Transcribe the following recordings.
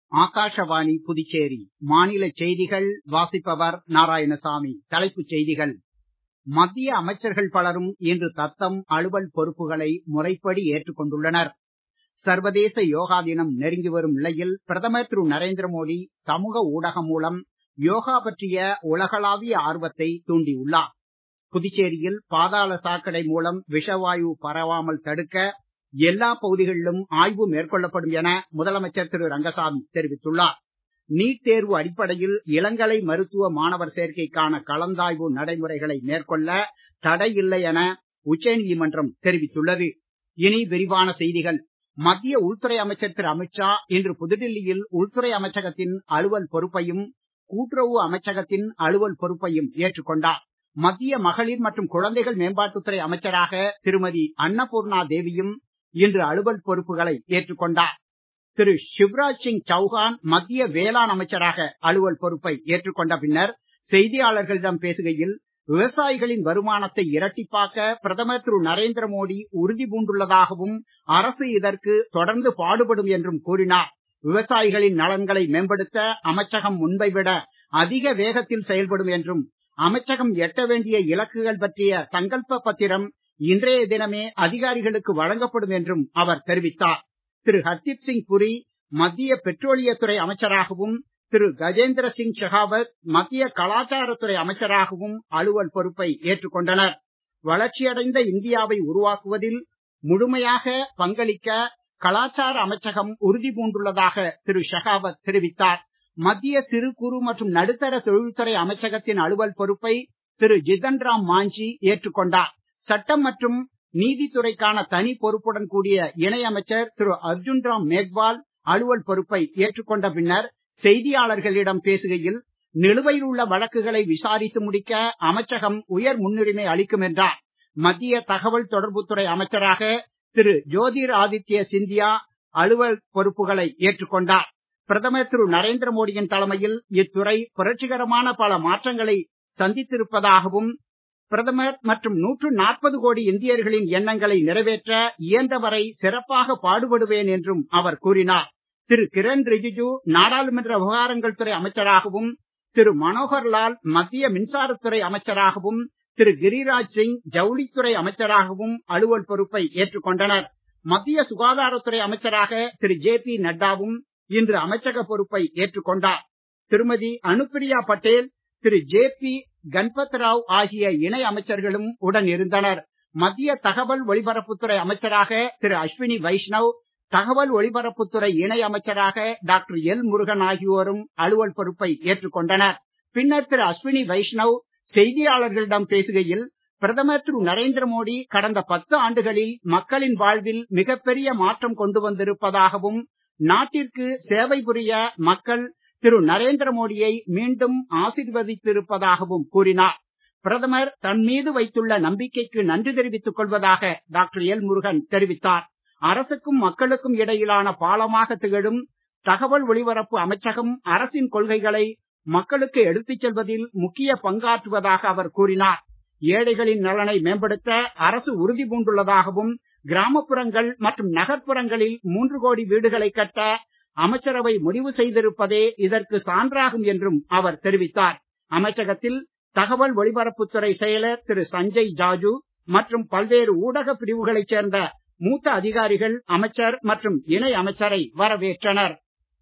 ஆகாஷவாணி புதுச்சேரி மாநில செய்திகள் வாசிப்பவர் நாராயணசாமி தலைப்புச் செய்திகள் மத்திய அமைச்சர்கள் பலரும் இன்று தத்தம் அலுவல் பொறுப்புகளை முறைப்படி ஏற்றுக் கொண்டுள்ளனர் சர்வதேச யோகா தினம் நெருங்கி வரும் நிலையில் பிரதமர் திரு நரேந்திர மோடி சமூக ஊடகம் மூலம் யோகா பற்றிய உலகளாவிய ஆர்வத்தை தூண்டியுள்ளார் புதுச்சேரியில் பாதாள சாக்கடை மூலம் விஷவாயு பரவாமல் தடுக்க எல்லா பகுதிகளிலும் ஆய்வு மேற்கொள்ளப்படும் என முதலமைச்சர் திரு ரங்கசாமி தெரிவித்துள்ளார் நீட் தேர்வு அடிப்படையில் இளங்கலை மருத்துவ மாணவர் சேர்க்கைக்கான கலந்தாய்வு நடைமுறைகளை மேற்கொள்ள தடை இல்லை என உச்சநீதிமன்றம் தெரிவித்துள்ளது இனி விரிவான செய்திகள் மத்திய உள்துறை அமைச்சர் திரு அமித்ஷா இன்று புதுடெல்லியில் உள்துறை அமைச்சகத்தின் அலுவல் பொறுப்பையும் கூட்டுறவு அமைச்சகத்தின் அலுவல் பொறுப்பையும் ஏற்றுக் கொண்டார் மத்திய மகளிர் மற்றும் குழந்தைகள் மேம்பாட்டுத்துறை அமைச்சராக திருமதி அன்னபூர்ணா தேவியும் இன்று அலுவல் பொறுப்புகளை ஏற்றுக் கொண்டார் திரு சிவராஜ் சிங் சௌஹான் மத்திய வேளாண் அமைச்சராக அலுவல் பொறுப்பை ஏற்றுக் கொண்ட பின்னர் செய்தியாளர்களிடம் பேசுகையில் விவசாயிகளின் வருமானத்தை இரட்டிப்பாக்க பிரதமர் திரு நரேந்திர மோடி உறுதி பூண்டுள்ளதாகவும் அரசு இதற்கு தொடர்ந்து பாடுபடும் என்றும் கூறினார் விவசாயிகளின் நலன்களை மேம்படுத்த அமைச்சகம் முன்பை விட அதிக வேகத்தில் செயல்படும் என்றும் அமைச்சகம் எட்ட வேண்டிய இலக்குகள் பற்றிய சங்கல்ப பத்திரம் இன்றைய தினமே அதிகாரிகளுக்கு வழங்கப்படும் என்றும் அவர் தெரிவித்தார் திரு ஹர்தீப் சிங் புரி மத்திய பெட்ரோலியத்துறை அமைச்சராகவும் திரு கஜேந்திர சிங் ஷெகாவத் மத்திய கலாச்சாரத்துறை அமைச்சராகவும் அலுவல் பொறுப்பை ஏற்றுக் கொண்டனர் வளர்ச்சியடைந்த இந்தியாவை உருவாக்குவதில் முழுமையாக பங்களிக்க கலாச்சார அமைச்சகம் உறுதி பூண்டுள்ளதாக திரு ஷெகாவத் தெரிவித்தார் மத்திய சிறு குறு மற்றும் நடுத்தர தொழில்துறை அமைச்சகத்தின் அலுவல் பொறுப்பை திரு ஜிதன் ராம் மாஞ்சி ஏற்றுக் கொண்டார் சட்டம் மற்றும் நீதித்துறைக்கான தனி பொறுப்புடன் கூடிய இணை அமைச்சர் திரு அர்ஜுன் ராம் மேக்வால் அலுவல் பொறுப்பை ஏற்றுக் கொண்ட பின்னர் செய்தியாளர்களிடம் பேசுகையில் நிலுவையில் உள்ள வழக்குகளை விசாரித்து முடிக்க அமைச்சகம் உயர் முன்னுரிமை அளிக்கும் என்றார் மத்திய தகவல் தொடர்புத்துறை அமைச்சராக திரு ஜோதிர் ஆதித்ய சிந்தியா அலுவல் பொறுப்புகளை ஏற்றுக் கொண்டார் பிரதமர் திரு நரேந்திர மோடியின் தலைமையில் இத்துறை புரட்சிகரமான பல மாற்றங்களை சந்தித்திருப்பதாகவும் பிரதமர் மற்றும் நூற்று நாற்பது கோடி இந்தியர்களின் எண்ணங்களை நிறைவேற்ற இயன்றவரை சிறப்பாக பாடுபடுவேன் என்றும் அவர் கூறினார் திரு கிரண் ரிஜிஜு நாடாளுமன்ற விவகாரங்கள் துறை அமைச்சராகவும் திரு மனோகர் லால் மத்திய மின்சாரத்துறை அமைச்சராகவும் திரு கிரிராஜ் சிங் ஜவுளித்துறை அமைச்சராகவும் அலுவல் பொறுப்பை ஏற்றுக் கொண்டனர் மத்திய சுகாதாரத்துறை அமைச்சராக திரு ஜே பி நட்டாவும் இன்று அமைச்சக பொறுப்பை ஏற்றுக் கொண்டார் திருமதி அனுப்பிரியா பட்டேல் திரு ஜே பி கன்பத் ராவ் ஆகிய இணை அமைச்சர்களும் உடன் இருந்தனர் மத்திய தகவல் ஒலிபரப்புத்துறை அமைச்சராக திரு அஸ்வினி வைஷ்ணவ் தகவல் ஒலிபரப்புத்துறை இணை அமைச்சராக டாக்டர் எல் முருகன் ஆகியோரும் அலுவல் பொறுப்பை ஏற்றுக் கொண்டனர் பின்னர் திரு அஸ்வினி வைஷ்ணவ் செய்தியாளர்களிடம் பேசுகையில் பிரதமர் திரு நரேந்திர மோடி கடந்த பத்து ஆண்டுகளில் மக்களின் வாழ்வில் மிகப்பெரிய மாற்றம் கொண்டு வந்திருப்பதாகவும் நாட்டிற்கு சேவை புரிய மக்கள் திரு நரேந்திர மோடியை மீண்டும் ஆசீர்வதித்திருப்பதாகவும் கூறினார் பிரதமர் தன் மீது வைத்துள்ள நம்பிக்கைக்கு நன்றி தெரிவித்துக் கொள்வதாக டாக்டர் எல் முருகன் தெரிவித்தார் அரசுக்கும் மக்களுக்கும் இடையிலான பாலமாக திகழும் தகவல் ஒலிபரப்பு அமைச்சகம் அரசின் கொள்கைகளை மக்களுக்கு எடுத்துச் செல்வதில் முக்கிய பங்காற்றுவதாக அவர் கூறினார் ஏழைகளின் நலனை மேம்படுத்த அரசு உறுதி பூண்டுள்ளதாகவும் கிராமப்புறங்கள் மற்றும் நகர்ப்புறங்களில் மூன்று கோடி வீடுகளை கட்ட அமைச்சரவை முடிவு செய்திருப்பதே இதற்கு சான்றாகும் என்றும் அவர் தெரிவித்தார் அமைச்சகத்தில் தகவல் ஒலிபரப்புத்துறை செயலர் திரு சஞ்சய் ஜாஜு மற்றும் பல்வேறு ஊடக பிரிவுகளைச் சேர்ந்த மூத்த அதிகாரிகள் அமைச்சர் மற்றும் இணை அமைச்சரை வரவேற்றனர்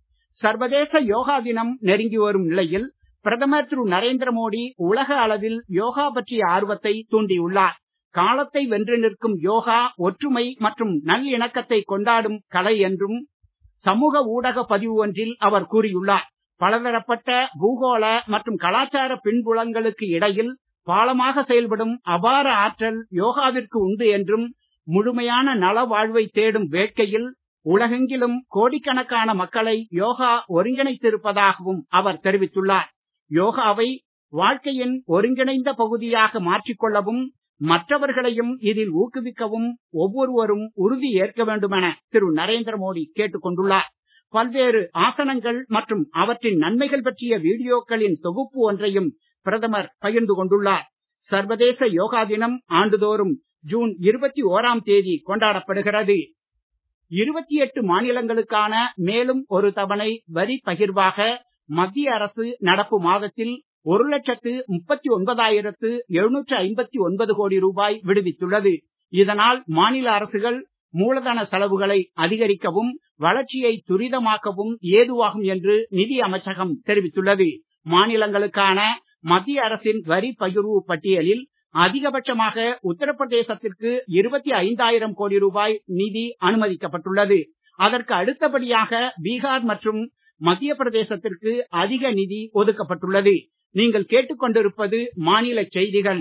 சர்வதேச யோகா தினம் நெருங்கி வரும் நிலையில் பிரதமர் திரு நரேந்திர மோடி உலக அளவில் யோகா பற்றிய ஆர்வத்தை தூண்டியுள்ளார் காலத்தை வென்று நிற்கும் யோகா ஒற்றுமை மற்றும் நல்லிணக்கத்தை கொண்டாடும் கலை என்றும் சமூக ஊடக பதிவு ஒன்றில் அவர் கூறியுள்ளார் பலதரப்பட்ட பூகோள மற்றும் கலாச்சார பின்புலங்களுக்கு இடையில் பாலமாக செயல்படும் அபார ஆற்றல் யோகாவிற்கு உண்டு என்றும் முழுமையான நல வாழ்வை தேடும் வேட்கையில் உலகெங்கிலும் கோடிக்கணக்கான மக்களை யோகா ஒருங்கிணைத்திருப்பதாகவும் அவர் தெரிவித்துள்ளார் யோகாவை வாழ்க்கையின் ஒருங்கிணைந்த பகுதியாக மாற்றிக்கொள்ளவும் மற்றவர்களையும் இதில் ஊக்குவிக்கவும் ஒவ்வொருவரும் உறுதி ஏற்க வேண்டுமென திரு நரேந்திர மோடி கேட்டுக் கொண்டுள்ளார் பல்வேறு ஆசனங்கள் மற்றும் அவற்றின் நன்மைகள் பற்றிய வீடியோக்களின் தொகுப்பு ஒன்றையும் பிரதமர் பகிர்ந்து கொண்டுள்ளார் சர்வதேச யோகா தினம் ஆண்டுதோறும் ஜூன் இருபத்தி ஓராம் தேதி கொண்டாடப்படுகிறது இருபத்தி எட்டு மாநிலங்களுக்கான மேலும் ஒரு தவணை வரி பகிர்வாக மத்திய அரசு நடப்பு மாதத்தில் ஒரு லட்சத்து முப்பத்தி ஒன்பதாயிரத்து எழுநூற்று ஐம்பத்தி ஒன்பது கோடி ரூபாய் விடுவித்துள்ளது இதனால் மாநில அரசுகள் மூலதன செலவுகளை அதிகரிக்கவும் வளர்ச்சியை துரிதமாக்கவும் ஏதுவாகும் என்று நிதி அமைச்சகம் தெரிவித்துள்ளது மாநிலங்களுக்கான மத்திய அரசின் வரி பகிர்வு பட்டியலில் அதிகபட்சமாக உத்தரப்பிரதேசத்திற்கு இருபத்தி ஐந்தாயிரம் கோடி ரூபாய் நிதி அனுமதிக்கப்பட்டுள்ளது அதற்கு அடுத்தபடியாக பீகார் மற்றும் மத்திய பிரதேசத்திற்கு அதிக நிதி ஒதுக்கப்பட்டுள்ளது நீங்கள் கேட்டுக்கொண்டிருப்பது மாநில செய்திகள்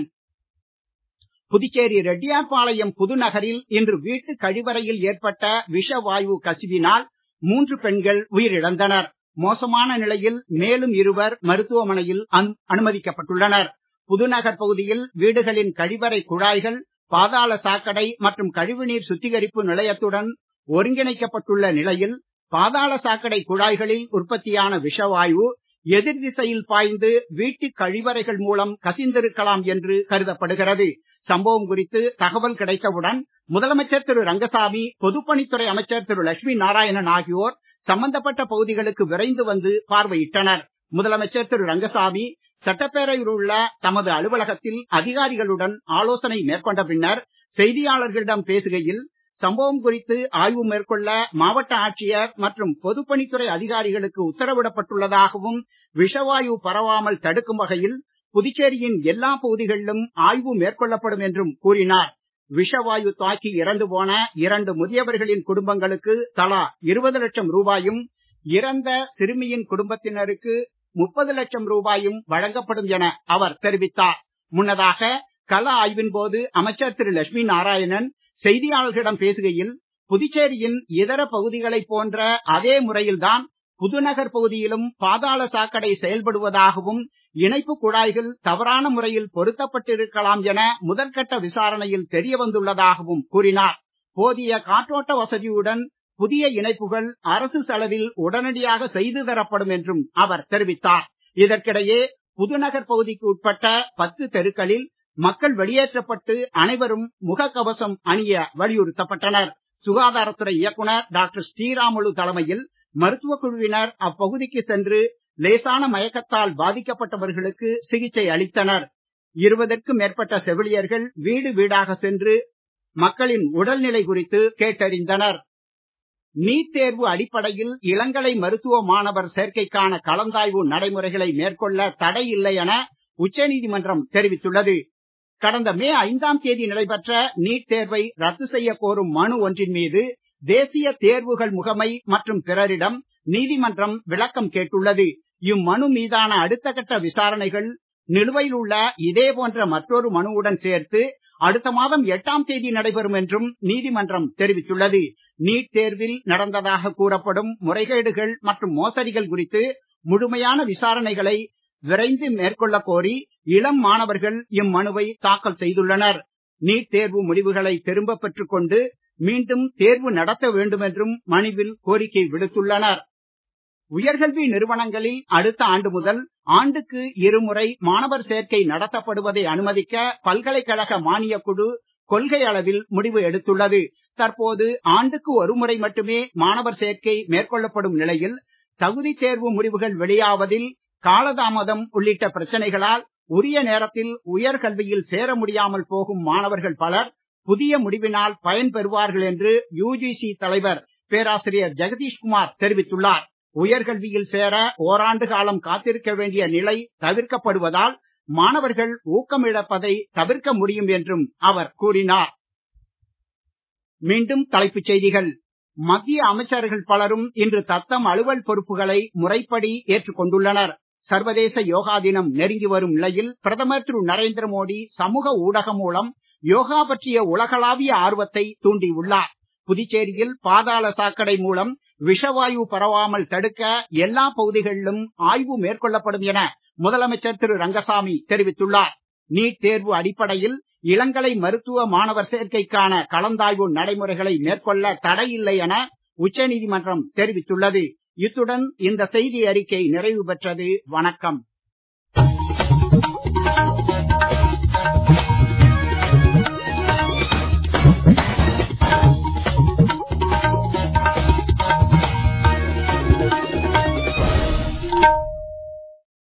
புதுச்சேரி ரெட்டியார்பாளையம் புதுநகரில் இன்று வீட்டு கழிவறையில் ஏற்பட்ட விஷவாயு கசிவினால் மூன்று பெண்கள் உயிரிழந்தனர் மோசமான நிலையில் மேலும் இருவர் மருத்துவமனையில் அனுமதிக்கப்பட்டுள்ளனர் புதுநகர் பகுதியில் வீடுகளின் கழிவறை குழாய்கள் பாதாள சாக்கடை மற்றும் கழிவுநீர் சுத்திகரிப்பு நிலையத்துடன் ஒருங்கிணைக்கப்பட்டுள்ள நிலையில் பாதாள சாக்கடை குழாய்களில் உற்பத்தியான விஷவாயு எதிர் திசையில் பாய்ந்து வீட்டு கழிவறைகள் மூலம் கசிந்திருக்கலாம் என்று கருதப்படுகிறது சம்பவம் குறித்து தகவல் கிடைத்தவுடன் முதலமைச்சர் திரு ரங்கசாமி பொதுப்பணித்துறை அமைச்சர் திரு லட்சுமி நாராயணன் ஆகியோர் சம்பந்தப்பட்ட பகுதிகளுக்கு விரைந்து வந்து பார்வையிட்டனர் முதலமைச்சர் திரு ரங்கசாமி சட்டப்பேரவையில் உள்ள தமது அலுவலகத்தில் அதிகாரிகளுடன் ஆலோசனை மேற்கொண்ட பின்னர் செய்தியாளர்களிடம் பேசுகையில் சம்பவம் குறித்து ஆய்வு மேற்கொள்ள மாவட்ட ஆட்சியர் மற்றும் பொதுப்பணித்துறை அதிகாரிகளுக்கு உத்தரவிடப்பட்டுள்ளதாகவும் விஷவாயு பரவாமல் தடுக்கும் வகையில் புதுச்சேரியின் எல்லா பகுதிகளிலும் ஆய்வு மேற்கொள்ளப்படும் என்றும் கூறினார் விஷவாயு தாக்கி இறந்து போன இரண்டு முதியவர்களின் குடும்பங்களுக்கு தலா இருபது லட்சம் ரூபாயும் இறந்த சிறுமியின் குடும்பத்தினருக்கு முப்பது லட்சம் ரூபாயும் வழங்கப்படும் என அவர் தெரிவித்தார் முன்னதாக கள ஆய்வின் போது அமைச்சர் திரு லட்சுமி நாராயணன் செய்தியாளர்களிடம் பேசுகையில் புதுச்சேரியின் இதர பகுதிகளைப் போன்ற அதே முறையில்தான் புதுநகர் பகுதியிலும் பாதாள சாக்கடை செயல்படுவதாகவும் இணைப்பு குழாய்கள் தவறான முறையில் பொருத்தப்பட்டிருக்கலாம் என முதற்கட்ட விசாரணையில் தெரிய வந்துள்ளதாகவும் கூறினார் போதிய காற்றோட்ட வசதியுடன் புதிய இணைப்புகள் அரசு செலவில் உடனடியாக செய்து தரப்படும் என்றும் அவர் தெரிவித்தார் இதற்கிடையே புதுநகர் பகுதிக்கு உட்பட்ட பத்து தெருக்களில் மக்கள் வெளியேற்றப்பட்டு அனைவரும் முகக்கவசம் அணிய வலியுறுத்தப்பட்டனர் சுகாதாரத்துறை இயக்குனர் டாக்டர் ஸ்ரீராமுலு தலைமையில் மருத்துவ குழுவினர் அப்பகுதிக்கு சென்று லேசான மயக்கத்தால் பாதிக்கப்பட்டவர்களுக்கு சிகிச்சை அளித்தனர் இருபதற்கும் மேற்பட்ட செவிலியர்கள் வீடு வீடாக சென்று மக்களின் உடல்நிலை குறித்து கேட்டறிந்தனர் நீட் தேர்வு அடிப்படையில் இளங்கலை மருத்துவ மாணவர் சேர்க்கைக்கான கலந்தாய்வு நடைமுறைகளை மேற்கொள்ள தடை இல்லை என உச்சநீதிமன்றம் தெரிவித்துள்ளது கடந்த மே ஐந்தாம் தேதி நடைபெற்ற நீட் தேர்வை ரத்து செய்ய கோரும் மனு ஒன்றின் மீது தேசிய தேர்வுகள் முகமை மற்றும் பிறரிடம் நீதிமன்றம் விளக்கம் கேட்டுள்ளது இம்மனு மீதான அடுத்த கட்ட விசாரணைகள் நிலுவையில் உள்ள இதே போன்ற மற்றொரு மனுவுடன் சேர்த்து அடுத்த மாதம் எட்டாம் தேதி நடைபெறும் என்றும் நீதிமன்றம் தெரிவித்துள்ளது நீட் தேர்வில் நடந்ததாக கூறப்படும் முறைகேடுகள் மற்றும் மோசடிகள் குறித்து முழுமையான விசாரணைகளை விரைந்து மேற்கொள்ள கோரி இளம் மாணவர்கள் இம்மனுவை தாக்கல் செய்துள்ளனர் நீட் தேர்வு முடிவுகளை திரும்ப பெற்றுக் கொண்டு மீண்டும் தேர்வு நடத்த வேண்டும் என்றும் மனுவில் கோரிக்கை விடுத்துள்ளனர் உயர்கல்வி நிறுவனங்களில் அடுத்த ஆண்டு முதல் ஆண்டுக்கு இருமுறை மாணவர் சேர்க்கை நடத்தப்படுவதை அனுமதிக்க பல்கலைக்கழக மானியக் குழு கொள்கை அளவில் முடிவு எடுத்துள்ளது தற்போது ஆண்டுக்கு ஒருமுறை மட்டுமே மாணவர் சேர்க்கை மேற்கொள்ளப்படும் நிலையில் தகுதி தேர்வு முடிவுகள் வெளியாவதில் காலதாமதம் உள்ளிட்ட பிரச்சனைகளால் உரிய நேரத்தில் உயர்கல்வியில் சேர முடியாமல் போகும் மாணவர்கள் பலர் புதிய முடிவினால் பயன் பெறுவார்கள் என்று யுஜிசி தலைவர் பேராசிரியர் ஜெகதீஷ்குமார் தெரிவித்துள்ளார் உயர்கல்வியில் சேர ஓராண்டு காலம் காத்திருக்க வேண்டிய நிலை தவிர்க்கப்படுவதால் மாணவர்கள் ஊக்கமிழப்பதை தவிர்க்க முடியும் என்றும் அவர் கூறினார் மீண்டும் தலைப்புச் செய்திகள் மத்திய அமைச்சர்கள் பலரும் இன்று தத்தம் அலுவல் பொறுப்புகளை முறைப்படி ஏற்றுக் கொண்டுள்ளனர் சர்வதேச யோகா தினம் நெருங்கி வரும் நிலையில் பிரதமர் திரு நரேந்திர மோடி சமூக ஊடகம் மூலம் யோகா பற்றிய உலகளாவிய ஆர்வத்தை தூண்டியுள்ளார் புதுச்சேரியில் பாதாள சாக்கடை மூலம் விஷவாயு பரவாமல் தடுக்க எல்லா பகுதிகளிலும் ஆய்வு மேற்கொள்ளப்படும் என முதலமைச்சர் திரு ரங்கசாமி தெரிவித்துள்ளார் நீட் தேர்வு அடிப்படையில் இளங்கலை மருத்துவ மாணவர் சேர்க்கைக்கான கலந்தாய்வு நடைமுறைகளை மேற்கொள்ள தடையில்லை என உச்சநீதிமன்றம் தெரிவித்துள்ளது இத்துடன் இந்த செய்தி அறிக்கை நிறைவு பெற்றது வணக்கம்